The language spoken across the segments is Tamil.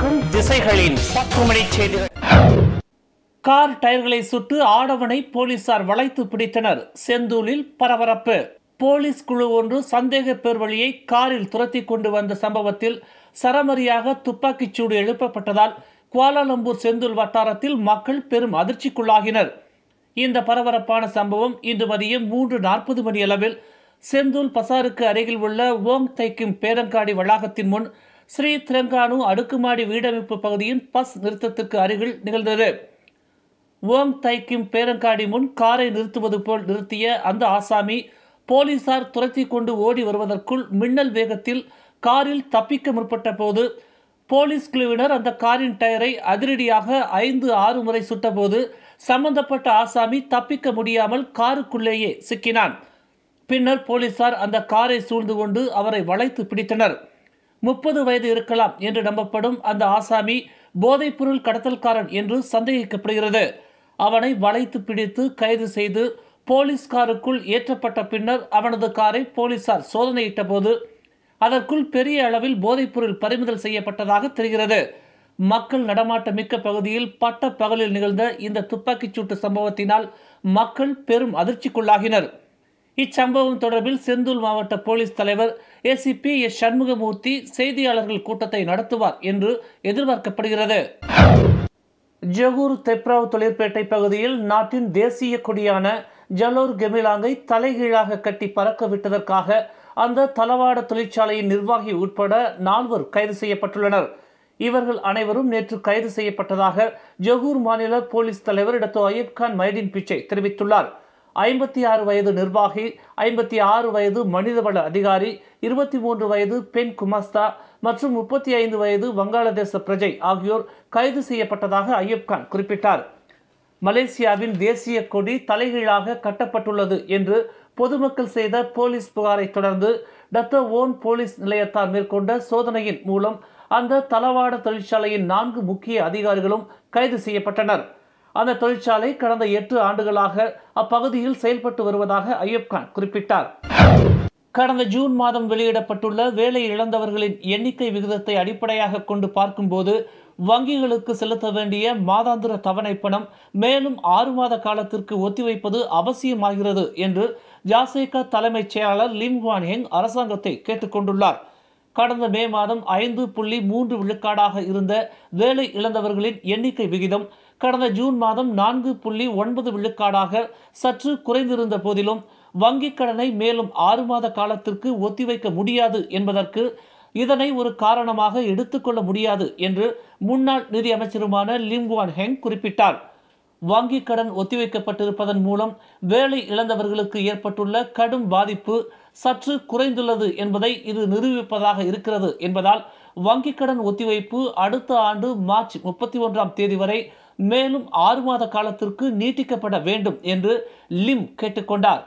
தொடரும் திசைகளின் பக்குமணி செய்திகள் கார் டயர்களை சுட்டு ஆடவனை போலீசார் வளைத்து பிடித்தனர் செந்தூரில் பரபரப்பு போலீஸ் குழு ஒன்று சந்தேக பேர் வழியை காரில் துரத்தி கொண்டு வந்த சம்பவத்தில் சரமரியாக துப்பாக்கிச் சூடு எழுப்பப்பட்டதால் குவாலாலம்பூர் செந்தூர் வட்டாரத்தில் மக்கள் பெரும் அதிர்ச்சிக்குள்ளாகினர் இந்த பரபரப்பான சம்பவம் இன்று மதியம் மூன்று நாற்பது மணி அளவில் செந்தூல் பசாருக்கு அருகில் உள்ள ஓங் தைக்கும் பேரங்காடி வளாகத்தின் முன் ஸ்ரீ திரங்கானு அடுக்குமாடி வீடமைப்பு பகுதியின் பஸ் நிறுத்தத்திற்கு அருகில் நிகழ்ந்தது ஓங் தைக்கும் பேரங்காடி முன் காரை நிறுத்துவது போல் நிறுத்திய அந்த ஆசாமி போலீசார் துரத்தி கொண்டு ஓடி வருவதற்குள் மின்னல் வேகத்தில் காரில் தப்பிக்க முற்பட்ட போது போலீஸ் குழுவினர் அந்த காரின் டயரை அதிரடியாக ஐந்து ஆறு முறை சுட்டபோது சம்பந்தப்பட்ட ஆசாமி தப்பிக்க முடியாமல் காருக்குள்ளேயே சிக்கினான் பின்னர் போலீசார் அந்த காரை சூழ்ந்து கொண்டு அவரை வளைத்து பிடித்தனர் முப்பது வயது இருக்கலாம் என்று நம்பப்படும் அந்த ஆசாமி போதைப்பொருள் கடத்தல்காரன் என்று சந்தேகிக்கப்படுகிறது அவனை வளைத்து பிடித்து கைது செய்து போலீஸ் காருக்குள் ஏற்றப்பட்ட பின்னர் அவனது காரை போலீசார் சோதனையிட்ட போது அதற்குள் பெரிய அளவில் போதைப்பொருள் பறிமுதல் செய்யப்பட்டதாக தெரிகிறது மக்கள் நடமாட்ட மிக்க பகுதியில் பட்ட பகலில் நிகழ்ந்த இந்த துப்பாக்கிச் சூட்டு சம்பவத்தினால் மக்கள் பெரும் அதிர்ச்சிக்குள்ளாகினர் இச்சம்பவம் தொடர்பில் செந்தூர் மாவட்ட போலீஸ் தலைவர் ஏசிபி எஸ் சண்முகமூர்த்தி செய்தியாளர்கள் கூட்டத்தை நடத்துவார் என்று எதிர்பார்க்கப்படுகிறது ஜகூர் தெப்ராவ் தொழிற்பேட்டை பகுதியில் நாட்டின் தேசிய கொடியான ஜலோர் கெமிலாங்கை தலைகீழாக கட்டி பறக்க விட்டதற்காக அந்த தளவாட தொழிற்சாலையின் நிர்வாகி உட்பட நால்வர் கைது செய்யப்பட்டுள்ளனர் இவர்கள் அனைவரும் நேற்று கைது செய்யப்பட்டதாக ஜகூர் மாநில போலீஸ் தலைவர் இடத்தோ அய்யப் கான் மைடின் பிச்சை தெரிவித்துள்ளார் ஐம்பத்தி ஆறு வயது நிர்வாகி ஐம்பத்தி ஆறு வயது மனிதவள அதிகாரி இருபத்தி மூன்று வயது பெண் குமாஸ்தா மற்றும் முப்பத்தி ஐந்து வயது வங்காளதேச பிரஜை ஆகியோர் கைது செய்யப்பட்டதாக அய்யப் கான் குறிப்பிட்டார் மலேசியாவின் தேசிய கொடி தலைகீழாக கட்டப்பட்டுள்ளது என்று பொதுமக்கள் செய்த போலீஸ் புகாரை தொடர்ந்து டத்த ஓன் போலீஸ் நிலையத்தார் மேற்கொண்ட சோதனையின் மூலம் அந்த தளவாட தொழிற்சாலையின் நான்கு முக்கிய அதிகாரிகளும் கைது செய்யப்பட்டனர் அந்த தொழிற்சாலை கடந்த எட்டு ஆண்டுகளாக அப்பகுதியில் செயல்பட்டு வருவதாக அய்யப் கான் குறிப்பிட்டார் கடந்த ஜூன் மாதம் வெளியிடப்பட்டுள்ள வேலை இழந்தவர்களின் எண்ணிக்கை விகிதத்தை அடிப்படையாக கொண்டு பார்க்கும்போது வங்கிகளுக்கு செலுத்த வேண்டிய மாதாந்திர தவணை பணம் மேலும் ஆறு மாத காலத்திற்கு ஒத்திவைப்பது அவசியமாகிறது என்று ஜாசேகா தலைமைச் செயலாளர் லிம் ஹுவான் ஹெங் அரசாங்கத்தை கேட்டுக்கொண்டுள்ளார் கடந்த மே மாதம் ஐந்து புள்ளி மூன்று விழுக்காடாக இருந்த வேலை இழந்தவர்களின் எண்ணிக்கை விகிதம் கடந்த ஜூன் மாதம் நான்கு புள்ளி ஒன்பது விழுக்காடாக சற்று குறைந்திருந்த போதிலும் வங்கிக் கடனை மேலும் ஆறு மாத காலத்திற்கு ஒத்திவைக்க முடியாது என்பதற்கு இதனை ஒரு காரணமாக எடுத்துக்கொள்ள முடியாது என்று முன்னாள் நிதியமைச்சருமான லிம்குவான் ஹெங் குறிப்பிட்டார் வங்கிக் கடன் ஒத்திவைக்கப்பட்டிருப்பதன் மூலம் வேலை இழந்தவர்களுக்கு ஏற்பட்டுள்ள கடும் பாதிப்பு சற்று குறைந்துள்ளது என்பதை இது நிரூபிப்பதாக இருக்கிறது என்பதால் வங்கிக் கடன் ஒத்திவைப்பு அடுத்த ஆண்டு மார்ச் முப்பத்தி ஒன்றாம் தேதி வரை மேலும் ஆறு மாத காலத்திற்கு நீட்டிக்கப்பட வேண்டும் என்று லிம் கேட்டுக்கொண்டார்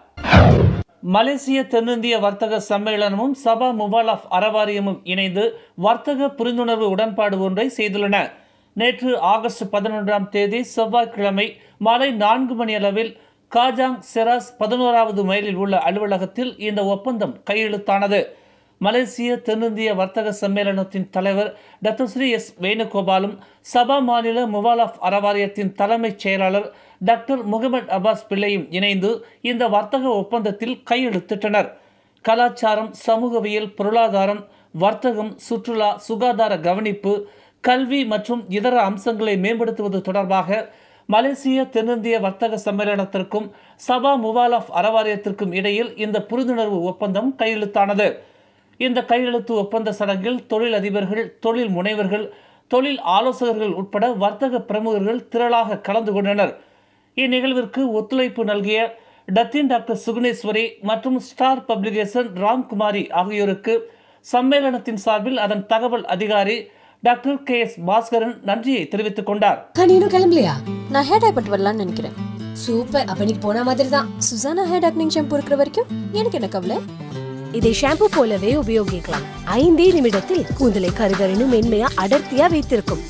மலேசிய தென்னிந்திய வர்த்தக சம்மேளனமும் சபா முபாலாஃப் அறவாரியமும் இணைந்து வர்த்தக புரிந்துணர்வு உடன்பாடு ஒன்றை செய்துள்ளன நேற்று ஆகஸ்ட் பதினொன்றாம் தேதி செவ்வாய்க்கிழமை மாலை நான்கு மணி அளவில் காஜாங் செராஸ் பதினோராவது மைலில் உள்ள அலுவலகத்தில் இந்த ஒப்பந்தம் கையெழுத்தானது மலேசிய தென்னிந்திய வர்த்தக சம்மேளனத்தின் தலைவர் டத்தஸ்ரீ எஸ் வேணுகோபாலும் சபா மாநில முவாலாஃப் அறவாரியத்தின் தலைமைச் செயலாளர் டாக்டர் முகமது அப்பாஸ் பிள்ளையும் இணைந்து இந்த வர்த்தக ஒப்பந்தத்தில் கையெழுத்திட்டனர் கலாச்சாரம் சமூகவியல் பொருளாதாரம் வர்த்தகம் சுற்றுலா சுகாதார கவனிப்பு கல்வி மற்றும் இதர அம்சங்களை மேம்படுத்துவது தொடர்பாக மலேசிய தென்னிந்திய வர்த்தக சம்மேளனத்திற்கும் சபா முவாலாஃப் அறவாரியத்திற்கும் இடையில் இந்த புரிந்துணர்வு ஒப்பந்தம் கையெழுத்தானது இந்த கையெழுத்து ஒப்பந்த சடங்கில் தொழில் அதிபர்கள் தொழில் முனைவர்கள் தொழில் ஆலோசகர்கள் உட்பட வர்த்தக பிரமுகர்கள் திரளாக கலந்து கொண்டனர் இந்நிகழ்விற்கு ஒத்துழைப்பு நல்கிய டத்தின் டாக்டர் சுகுணேஸ்வரி மற்றும் ஸ்டார் பப்ளிகேஷன் ராம்குமாரி ஆகியோருக்கு சம்மேளனத்தின் சார்பில் அதன் தகவல் அதிகாரி டாக்டர் கே எஸ் பாஸ்கரன் நன்றியை தெரிவித்துக் கொண்டார் அக்கா நீ இன்னும் கிளம்பலையா நான் ஹேர் டை பட்டு வரலாம்னு நினைக்கிறேன் சூப்பர் அப்ப நீ போன மாதிரி தான் சுசானா ஹேர் டாக்னிங் ஷாம்பு இருக்கிற வரைக்கும் எனக்கு என்ன கவலை இதை ஷாம்பு போலவே உபயோகிக்கலாம் ஐந்தே நிமிடத்தில் கூந்தலை கருகருன்னு மென்மையா அடர்த்தியா வைத்திருக்கும்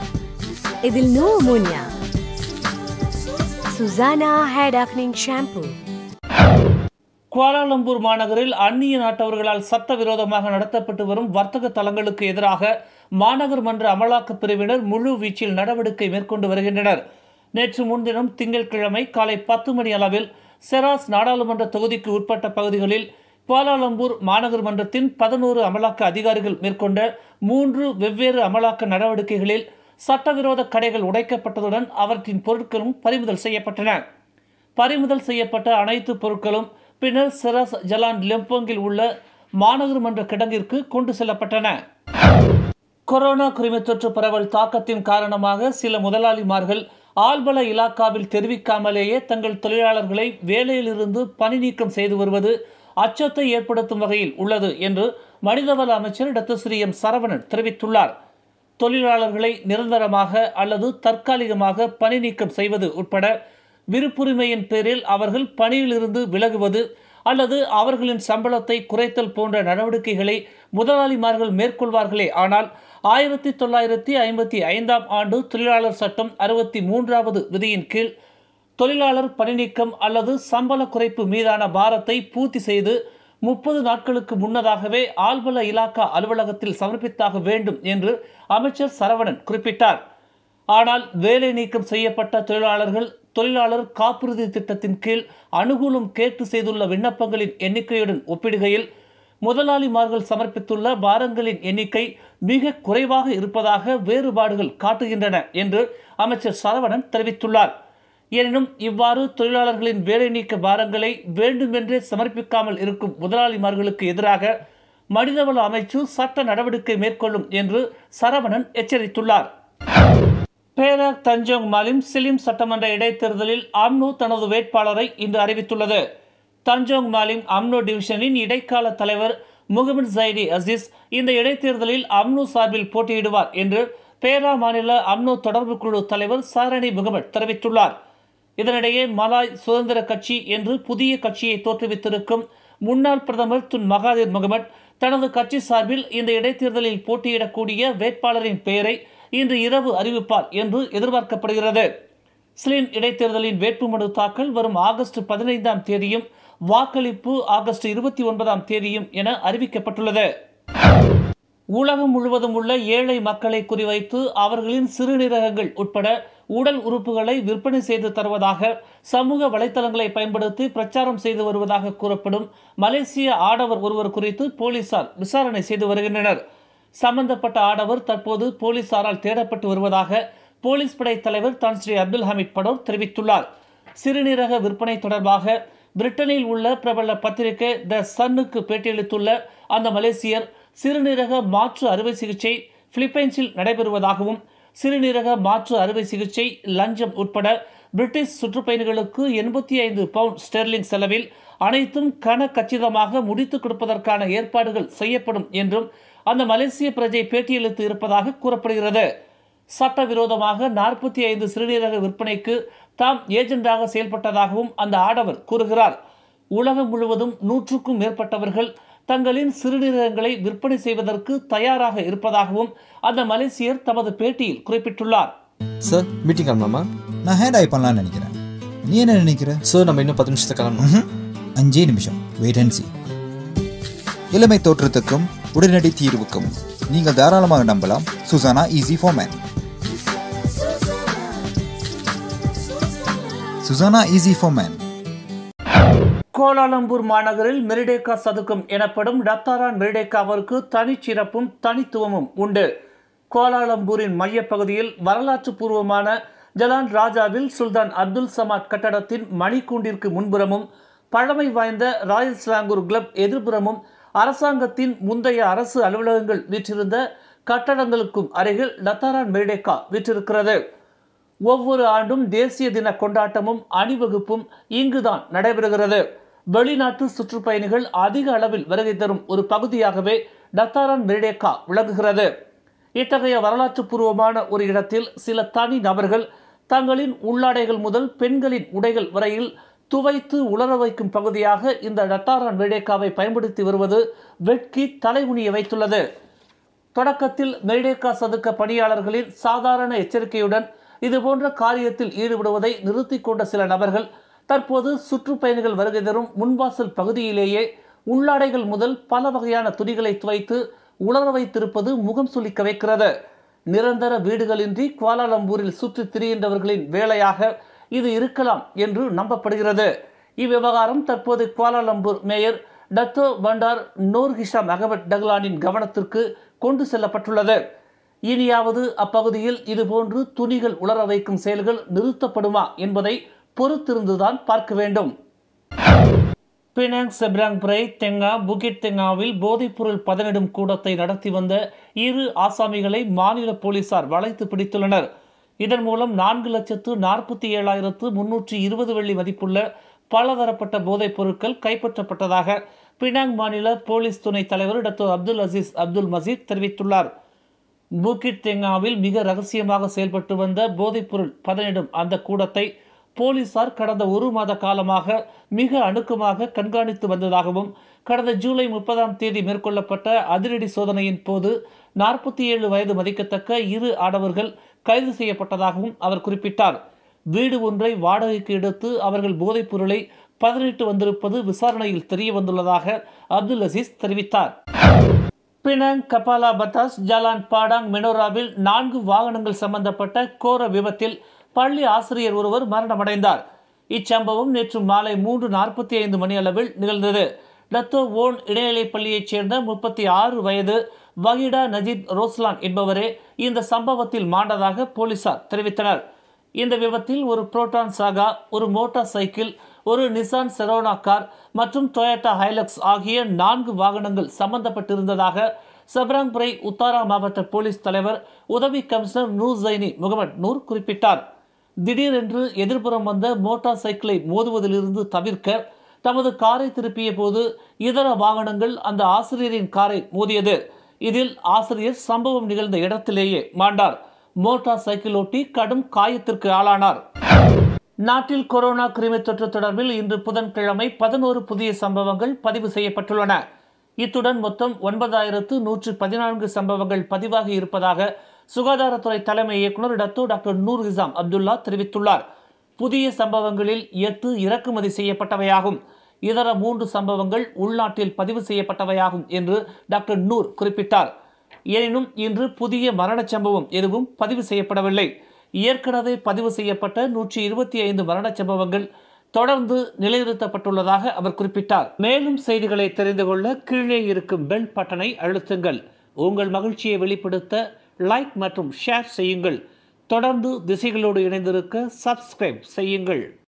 இதில் no ammonia Suzana hair darkening shampoo Kuala Lumpur மாநகரில் அந்நிய நாட்டவர்களால் சட்டவிரோதமாக நடத்தப்பட்டு வரும் வர்த்தக தலங்களுக்கு எதிராக மாநகர் மன்ற அமலாக்கப் பிரிவினர் முழு வீச்சில் நடவடிக்கை மேற்கொண்டு வருகின்றனர் நேற்று முன்தினம் திங்கட்கிழமை காலை பத்து மணி அளவில் செராஸ் நாடாளுமன்ற தொகுதிக்கு உட்பட்ட பகுதிகளில் குவாலாலம்பூர் மாநகர் மன்றத்தின் பதினோரு அமலாக்க அதிகாரிகள் மேற்கொண்ட மூன்று வெவ்வேறு அமலாக்க நடவடிக்கைகளில் சட்டவிரோத கடைகள் உடைக்கப்பட்டதுடன் அவற்றின் பொருட்களும் பறிமுதல் செய்யப்பட்டன பறிமுதல் செய்யப்பட்ட அனைத்து பொருட்களும் பின்னர் செராஸ் ஜலான் லெம்போங்கில் உள்ள மாநகர் மன்ற கிடங்கிற்கு கொண்டு செல்லப்பட்டன கொரோனா கிருமித்தொற்று பரவல் தாக்கத்தின் காரணமாக சில முதலாளிமார்கள் ஆள்பல இலாக்காவில் தெரிவிக்காமலேயே தங்கள் தொழிலாளர்களை வேலையிலிருந்து பணி நீக்கம் செய்து வருவது அச்சத்தை ஏற்படுத்தும் வகையில் உள்ளது என்று மனிதவள அமைச்சர் டாக்டர் ஸ்ரீ எம் சரவணன் தெரிவித்துள்ளார் தொழிலாளர்களை நிரந்தரமாக அல்லது தற்காலிகமாக பணி நீக்கம் செய்வது உட்பட விருப்புரிமையின் பேரில் அவர்கள் பணியிலிருந்து விலகுவது அல்லது அவர்களின் சம்பளத்தை குறைத்தல் போன்ற நடவடிக்கைகளை முதலாளிமார்கள் மேற்கொள்வார்களே ஆனால் ஆயிரத்தி தொள்ளாயிரத்தி ஐம்பத்தி ஐந்தாம் ஆண்டு தொழிலாளர் சட்டம் அறுபத்தி மூன்றாவது விதியின் கீழ் தொழிலாளர் பணிநீக்கம் அல்லது சம்பள குறைப்பு மீதான பாரத்தை பூர்த்தி செய்து முப்பது நாட்களுக்கு முன்னதாகவே ஆள்பல இலாக்கா அலுவலகத்தில் சமர்ப்பித்தாக வேண்டும் என்று அமைச்சர் சரவணன் குறிப்பிட்டார் ஆனால் வேலை நீக்கம் செய்யப்பட்ட தொழிலாளர்கள் தொழிலாளர் காப்புறுதி திட்டத்தின் கீழ் அனுகூலம் கேட்டு செய்துள்ள விண்ணப்பங்களின் எண்ணிக்கையுடன் ஒப்பிடுகையில் முதலாளிமார்கள் சமர்ப்பித்துள்ள பாரங்களின் எண்ணிக்கை மிக குறைவாக இருப்பதாக வேறுபாடுகள் காட்டுகின்றன என்று அமைச்சர் சரவணன் தெரிவித்துள்ளார் எனினும் இவ்வாறு தொழிலாளர்களின் வேலை நீக்க பாரங்களை வேண்டுமென்றே சமர்ப்பிக்காமல் இருக்கும் முதலாளிமார்களுக்கு எதிராக மனிதவள அமைச்சு சட்ட நடவடிக்கை மேற்கொள்ளும் என்று சரவணன் எச்சரித்துள்ளார் பேராக் தஞ்சோங் மாலிம் சிலிம் சட்டமன்ற இடைத்தேர்தலில் அம்னோ தனது வேட்பாளரை இன்று அறிவித்துள்ளது தஞ்சோங் மாலிம் அம்னோ டிவிஷனின் இடைக்கால தலைவர் முகமது ஜைடி அசீஸ் இந்த இடைத்தேர்தலில் அம்னோ சார்பில் போட்டியிடுவார் என்று பேரா மாநில அம்னோ தொடர்பு குழு தலைவர் சாரணி முகமது தெரிவித்துள்ளார் இதனிடையே மலாய் சுதந்திர கட்சி என்று புதிய கட்சியை தோற்றுவித்திருக்கும் முன்னாள் பிரதமர் துன் மகாதீர் முகமது தனது கட்சி சார்பில் இந்த இடைத்தேர்தலில் போட்டியிடக்கூடிய வேட்பாளரின் பெயரை இன்று இரவு அறிவிப்பார் என்று எதிர்பார்க்கப்படுகிறது ஸ்லின் இடைத்தேர்தலின் வேட்புமனு தாக்கல் வரும் ஆகஸ்ட் பதினைந்தாம் தேதியும் வாக்களிப்பு ஆகஸ்ட் இருபத்தி ஒன்பதாம் தேதியும் என அறிவிக்கப்பட்டுள்ளது உலகம் முழுவதும் உள்ள ஏழை மக்களை குறிவைத்து அவர்களின் சிறுநீரகங்கள் உட்பட உடல் உறுப்புகளை விற்பனை செய்து தருவதாக சமூக வலைத்தளங்களை பயன்படுத்தி பிரச்சாரம் செய்து வருவதாக கூறப்படும் மலேசிய ஆடவர் ஒருவர் குறித்து போலீசார் விசாரணை செய்து வருகின்றனர் சம்பந்தப்பட்ட ஆடவர் தற்போது போலீசாரால் தேடப்பட்டு வருவதாக போலீஸ் படை தலைவர் தான் ஸ்ரீ அப்துல் ஹமீத் படோர் தெரிவித்துள்ளார் சிறுநீரக விற்பனை தொடர்பாக பிரிட்டனில் உள்ள பிரபல பத்திரிகை த சன்னுக்கு பேட்டியளித்துள்ள அந்த மலேசியர் சிறுநீரக மாற்று அறுவை சிகிச்சை பிலிப்பைன்ஸில் நடைபெறுவதாகவும் சிறுநீரக மாற்று அறுவை சிகிச்சை லஞ்சம் உட்பட பிரிட்டிஷ் சுற்றுப்பயணிகளுக்கு எண்பத்தி ஐந்து பவுண்ட் ஸ்டெர்லிங் செலவில் அனைத்தும் கன கச்சிதமாக முடித்துக் கொடுப்பதற்கான ஏற்பாடுகள் செய்யப்படும் என்றும் அந்த மலேசிய பிரஜை பேட்டியளித்து இருப்பதாக கூறப்படுகிறது சட்டவிரோதமாக நாற்பத்தி ஐந்து சிறுநீரக விற்பனைக்கு தாம் ஏஜெண்டாக செயல்பட்டதாகவும் அந்த ஆடவர் கூறுகிறார் உலகம் முழுவதும் நூற்றுக்கும் மேற்பட்டவர்கள் தங்களின் சிறுநீரகங்களை விற்பனை செய்வதற்கு தயாராக இருப்பதாகவும் அந்த மலேசியர் தமது பேட்டியில் குறிப்பிட்டுள்ளார் சார் மீட்டிங் கிளம்பலாமா நான் ஹேண்ட் ஐ பண்ணலாம்னு நினைக்கிறேன் நீ என்ன நினைக்கிற சார் நம்ம இன்னும் பத்து நிமிஷத்துக்கு கிளம்பணும் ம்ஹும். அஞ்சே நிமிஷம் வெயிட் அண்ட் சி இளமை தோற்றத்துக்கும் உடனடி தீர்வுக்கும் நீங்கள் தாராளமாக நம்பலாம் Suzana easy for man Suzana easy for man Kuala Lumpur மாநகரில் மெரிடேக்கா சதுக்கம் எனப்படும் டத்தாரான் மெரிடேக்காவிற்கு தனிச்சிறப்பும் தனித்துவமும் உண்டு கோலாலம்பூரின் மையப்பகுதியில் வரலாற்று பூர்வமான ஜலான் ராஜாவில் சுல்தான் அப்துல் சமாட் கட்டடத்தின் மணிக்கூண்டிற்கு முன்புறமும் பழமை வாய்ந்த ராயல் ஸ்லாங்கூர் கிளப் எதிர்புறமும் அரசாங்கத்தின் முந்தைய அரசு அலுவலகங்கள் வீற்றிருந்த கட்டடங்களுக்கும் அருகில் டத்தாரான் மெரிடேக்கா வீற்றிருக்கிறது ஒவ்வொரு ஆண்டும் தேசிய தின கொண்டாட்டமும் அணிவகுப்பும் இங்குதான் நடைபெறுகிறது வெளிநாட்டு சுற்றுப்பயணிகள் அதிக அளவில் வருகை தரும் ஒரு பகுதியாகவே டத்தாரான் மெரிடேக்கா விளங்குகிறது இத்தகைய வரலாற்று பூர்வமான ஒரு இடத்தில் சில தனி நபர்கள் தங்களின் உள்ளாடைகள் முதல் பெண்களின் உடைகள் வரையில் துவைத்து உலர வைக்கும் பகுதியாக இந்த டத்தாரான் மெரிடேக்காவை பயன்படுத்தி வருவது வெட்கி தலைகுனிய வைத்துள்ளது தொடக்கத்தில் மெரிடேக்கா சதுக்க பணியாளர்களின் சாதாரண எச்சரிக்கையுடன் இதுபோன்ற காரியத்தில் ஈடுபடுவதை நிறுத்திக் கொண்ட சில நபர்கள் தற்போது சுற்றுப்பயணிகள் வருகை தரும் முன்வாசல் பகுதியிலேயே உள்ளாடைகள் முதல் பல வகையான துணிகளை துவைத்து உலர வைத்திருப்பது முகம் சுளிக்க வைக்கிறது நிரந்தர வீடுகளின்றி குவாலாலம்பூரில் சுற்றித் திரிகின்றவர்களின் வேலையாக இது இருக்கலாம் என்று நம்பப்படுகிறது இவ்விவகாரம் தற்போது Kuala Lumpur mayor Dato Bandar Nor Hisham Ahmad டக்லானின் கவனத்திற்கு கொண்டு செல்லப்பட்டுள்ளது இனியாவது அப்பகுதியில் இதுபோன்று துணிகள் உலர வைக்கும் செயல்கள் நிறுத்தப்படுமா என்பதை பொறுத்திருந்துதான் பார்க்க வேண்டும் Penang Seberang Perai Tengah Bukit தெங்காவில் போதைப்பொருள் பதனிடும் கூடத்தை நடத்தி வந்த இரு ஆசாமிகளை மாநில போலீசார் வளைத்து பிடித்துள்ளனர் இதன் மூலம் நான்கு லட்சத்து நாற்பத்தி ஏழாயிரத்து முன்னூற்றி இருபது வெள்ளி மதிப்புள்ள பலதரப்பட்ட போதைப் பொருட்கள் கைப்பற்றப்பட்டதாக பினாங் மாநில போலீஸ் துணைத் தலைவர் doctor Abdul Aziz Abdul Majid தெரிவித்துள்ளார் பூக்கிட் தெங்காவில் மிக ரகசியமாக செயல்பட்டு வந்த போதைப்பொருள் பதனிடும் அந்த கூடத்தை போலீசார் கடந்த ஒரு மாத காலமாக மிக அணுக்கமாக கண்காணித்து வந்ததாகவும் கடந்த ஜூலை முப்பதாம் தேதி மேற்கொள்ளப்பட்ட அதிரடி சோதனையின் போது நாற்பத்தி ஏழு வயது மதிக்கத்தக்க இரு ஆடவர்கள் கைது செய்யப்பட்டதாகவும் அவர் குறிப்பிட்டார் வீடு ஒன்றை வாடகைக்கு எடுத்து அவர்கள் போதைப் பொருளை பதனிட்டு வந்திருப்பது விசாரணையில் தெரிய வந்துள்ளதாக அப்துல் அசீஸ் தெரிவித்தார் Penang Kepala Batas Jalan Padang மெனோராவில் நான்கு வாகனங்கள் சம்பந்தப்பட்ட கோர விபத்தில் பள்ளி ஆசிரியர் ஒருவர் மரணமடைந்தார் இச்சம்பவம் நேற்று மாலை மூன்று நாற்பத்தி ஐந்து மணி அளவில் நிகழ்ந்தது லத்தோ ஓன் இடைநிலைப் பள்ளியைச் சேர்ந்த முப்பத்தி ஆறு வயது வகிடா நஜீத் ரோஸ்லான் என்பவரே இந்த சம்பவத்தில் மாண்டதாக போலீசார் தெரிவித்தனர் இந்த விபத்தில் ஒரு புரோட்டான் சாகா ஒரு மோட்டார் சைக்கிள் ஒரு நிசான் செரோனா கார் மற்றும் டொயோட்டா ஹைலக்ஸ் ஆகிய நான்கு வாகனங்கள் சம்பந்தப்பட்டிருந்ததாக சப்ராங்புரை உத்தாரா மாவட்ட போலீஸ் தலைவர் உதவி commissioner Noor Zainy Mohamed Noor குறிப்பிட்டார் திடீரென்று எதிர்ப்புறம் வந்த மோட்டார் சைக்கிளை மோதுவதிலிருந்து தவிர்க்க தமது காரை திருப்பிய போது இதர வாகனங்கள் அந்த ஆசிரியரின் காரை மோதியது இதில் ஆசிரியர் சம்பவம் நிகழ்ந்த இடத்திலேயே மாண்டார் மோட்டார் சைக்கிள் ஓட்டி கடும் காயத்திற்கு ஆளானார் நாட்டில் கொரோனா கிருமி தொற்று தொடர்பில் இன்று புதன்கிழமை பதினோரு புதிய சம்பவங்கள் பதிவு செய்யப்பட்டுள்ளன இத்துடன் மொத்தம் ஒன்பதாயிரத்து நூற்று பதினான்கு சம்பவங்கள் பதிவாகி இருப்பதாக சுகாதாரத்துறை தலைமை இயக்குநர் Dato doctor Noor Hisham Abdullah தெரிவித்துள்ளார் புதிய சம்பவங்களில் எட்டு இறக்குமதி செய்யப்பட்டவையாகும் இதர மூன்று சம்பவங்கள் உள்நாட்டில் பதிவு செய்யப்பட்டவையாகும் என்று டாக்டர் நூர் குறிப்பிட்டார் எனினும் இன்று புதிய மரணச் சம்பவம் எதுவும் பதிவு செய்யப்படவில்லை ஏற்கனவே பதிவு செய்யப்பட்ட நூற்றி இருபத்தி ஐந்து மரணச் சம்பவங்கள் தொடர்ந்து நிலைநிறுத்தப்பட்டுள்ளதாக அவர் குறிப்பிட்டார் மேலும் செய்திகளை தெரிந்து கொள்ள கீழே இருக்கும் பெல் பட்டனை அழுத்துங்கள் உங்கள் மகிழ்ச்சியை வெளிப்படுத்த லைக் மற்றும் ஷேர் செய்யுங்கள் தொடர்ந்து திசைகளோடு இணைந்திருக்க சப்ஸ்கிரைப் செய்யுங்கள்